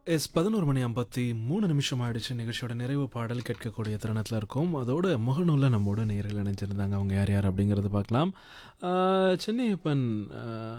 S பதினோரு மணி ஐம்பத்தி மூணு நிமிஷம் ஆயிடுச்சு நிகழ்ச்சியோட நிறைவு பாடல் கேட்கக்கூடிய தருணத்தில் இருக்கும் அதோட முகநூலில் நம்மோட நேரில் இணைஞ்சிருந்தாங்க அவங்க யார் யார் அப்படிங்கிறத பார்க்கலாம் ஆஹ் சென்னையப்பன் ஆஹ்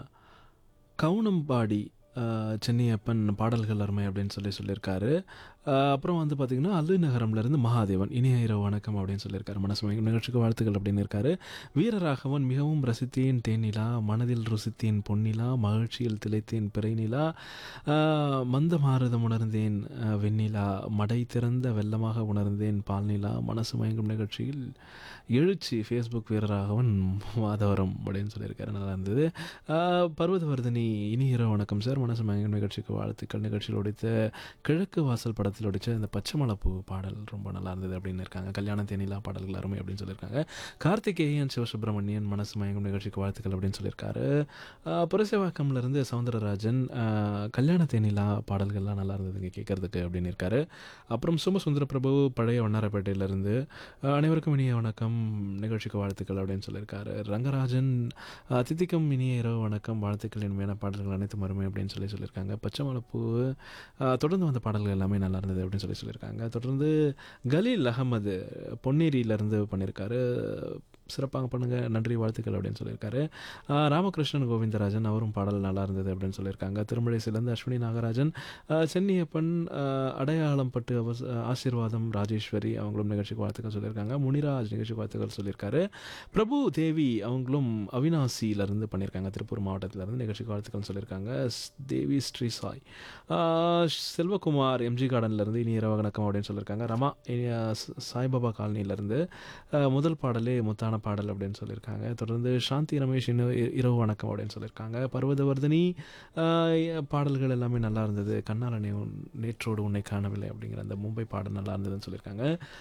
கவுனம்பாடி ஆஹ் சென்னையப்பன் பாடல்கள் அருமை அப்படின்னு சொல்லி சொல்லியிருக்காரு ஆஹ் அப்புறம் வந்து பார்த்திங்கன்னா அல்லுநகரம்லேருந்து மகாதேவன் இனிய இரவு வணக்கம் அப்படின்னு சொல்லியிருக்காரு மனசு மயங்கும் நிகழ்ச்சிக்கு வாழ்த்துக்கள் அப்படின்னு இருக்காரு வீரராகவன் மிகவும் ரசித்தேன் தேனிலா மனதில் ருசித்தேன் பொன்னிலா மகிழ்ச்சியில் திளைத்தேன் பிறைநிலா ஆஹ் மந்த மாறுதம் உணர்ந்தேன் ஆஹ் வெண்ணிலா மடை திறந்த வெள்ளமாக உணர்ந்தேன் பால்நிலா மனசு மயங்கும் நிகழ்ச்சியில் எழுச்சி ஃபேஸ்புக் வீரராகவன் மாதவரம் அப்படின்னு சொல்லியிருக்காரு நல்லா இருந்தது ஆஹ் பர்வதவர்தினி இனி இரவு வணக்கம் சார் மனசு மயங்கும் நிகழ்ச்சிக்கு வாழ்த்துக்கள் நிகழ்ச்சியில் ஒடித்த கிழக்கு வாசல் படத்தில் ஒடித்த இந்த பச்சைமலைப்பூ பாடல் ரொம்ப நல்லா இருந்தது அப்படின்னு இருக்காங்க கல்யாண தேனிலா பாடல்கள் அருமை அப்படின்னு சொல்லியிருக்காங்க கார்த்திகேயன் சிவசுப்பிரமணியன் மனசு மயங்கும் நிகழ்ச்சிக்கு வாழ்த்துக்கள் அப்படின்னு சொல்லியிருக்காரு ஆஹ் புரசைவாக்கம்ல இருந்து சவுந்தரராஜன் ஆஹ் கல்யாண தேனிலா பாடல்கள்லாம் நல்லா இருந்ததுங்க கேட்கறதுக்கு அப்படின்னு இருக்காரு அப்புறம் சுமசுந்தர பிரபு பழைய வண்ணாரப்பேட்டையிலேருந்து அனைவருக்கும் இனிய வணக்கம் நிகழ்ச்சிக்கு வாழ்த்துக்கள் அப்படின்னு சொல்லியிருக்காரு ரங்கராஜன் ஆஹ் தித்திக்கும் இனிய இரவு வணக்கம் வாழ்த்துக்கள் இனிமையான பாடல்கள் அனைத்தும் அருமை அப்படின்னு சொல்லி சொல்லியிருக்காங்க பச்சை மலைப்பூ ஆஹ் தொடர்ந்து வந்த பாடல்கள் எல்லாமே நல்லா இருந்தது அப்படின்னு சொல்லி சொல்லியிருக்காங்க தொடர்ந்து கலீல் அகமது பொன்னேரியிலேருந்து பண்ணியிருக்காரு சிறப்பாக பண்ணுங்க நன்றி வாழ்த்துக்கள் அப்படின்னு சொல்லியிருக்காரு ஆஹ் ராமகிருஷ்ணன் கோவிந்தராஜன் அவரும் பாடல் நல்லா இருந்தது அப்படின்னு சொல்லியிருக்காங்க திருமலைசிலேருந்து அஸ்வினி நாகராஜன் ஆஹ் சென்னியப்பன் ஆஹ் அடையாளம் பட்டு அவஸ் ஆசீர்வாதம் ராஜேஸ்வரி அவங்களும் நிகழ்ச்சிக்கு வாழ்த்துக்கள் சொல்லியிருக்காங்க முனிராஜ் நிகழ்ச்சிக்கு வாழ்த்துக்கள் சொல்லியிருக்காரு பிரபு தேவி அவங்களும் அவினாசியிலேருந்து பண்ணியிருக்காங்க திருப்பூர் மாவட்டத்திலேருந்து நிகழ்ச்சிக்கு வாழ்த்துக்கள் சொல்லியிருக்காங்க ஸ்- தேவி ஸ்ரீ சாய் ஆஹ் செல்வகுமார் எம்ஜி கார்டன்லேருந்து இனி இரவு வணக்கம் அப்படின்னு சொல்லியிருக்காங்க ரமா இனி, ஆஹ் ச- சாய்பாபா காலனிலேருந்து முதல் பாடலே முத்தான பாடல் அப்படின்னு சொல்லியிருக்காங்க தொடர்ந்து சாந்தி ரமேஷ் இன்னும் இ- இரவு வணக்கம் அப்படின்னு சொல்லியிருக்காங்க பர்வதவர்தினி ஆஹ் பாடல்கள் எல்லாமே நல்லா இருந்தது கண்ணாலனே உன் நேற்றோடு உன்னை காணவில்லை அப்படிங்கிற அந்த மும்பை பாடல் நல்லா இருந்ததுன்னு சொல்லியிருக்காங்க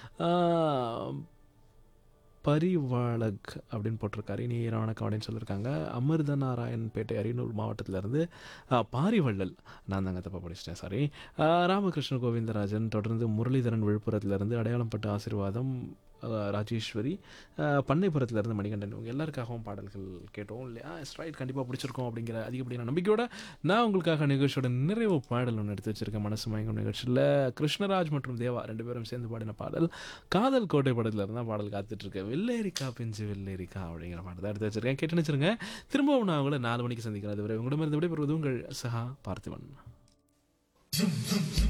ஆஹ் பரிவாளக் அப்படின்னு போட்டிருக்காரு இனி இரவு வணக்கம் அப்படின்னு சொல்லியிருக்காங்க அமிர்த நாராயண்பேட்டை அரியலூர் மாவட்டத்திலேருந்து பாரிவள்ளல் நான் தாங்க தப்பாக படிச்சிட்டேன் சாரி ராமகிருஷ்ண கோவிந்தராஜன் தொடர்ந்து முரளிதரன் விழுப்புரத்துலேருந்து அடையாளம் பட்ட ஆசீர்வாதம் ஆஹ் ராஜேஸ்வரி ஆஹ் பண்ணைப்புறத்துலேருந்து மணிகண்டன் இவங்க எல்லாருக்காகவும் பாடல்கள் கேட்டோம் இல்லையா ஸ்ட்ரைட் கண்டிப்பாக பிடிச்சிருக்கோம் அப்படிங்கிற அதிகப்படியான நம்பிக்கையோட நான் உங்களுக்காக நிகழ்ச்சியோட நிறைவு பாடல் ஒன்று எடுத்து வச்சிருக்கேன் மனசு மயங்கும் நிகழ்ச்சியில் கிருஷ்ணராஜ் மற்றும் தேவா ரெண்டு பேரும் சேர்ந்து பாடின பாடல் காதல் கோட்டை படத்தில் இருந்தால் பாடல் காத்துட்ருக்கு வெள்ளேரிக்கா பிஞ்சு வெள்ளேரிக்கா அப்படிங்கிற பாடல் தான் எடுத்து வச்சிருக்கேன் கேட்டு வச்சிருங்க திரும்பவும் நான் உங்களை நாலு மணிக்கு சந்திக்கிறேன் அதுவரை உங்களிடமிருந்து விடைபெறுவது உங்கள் சஹா பார்த்திபன் Zoom, zoom, zoom.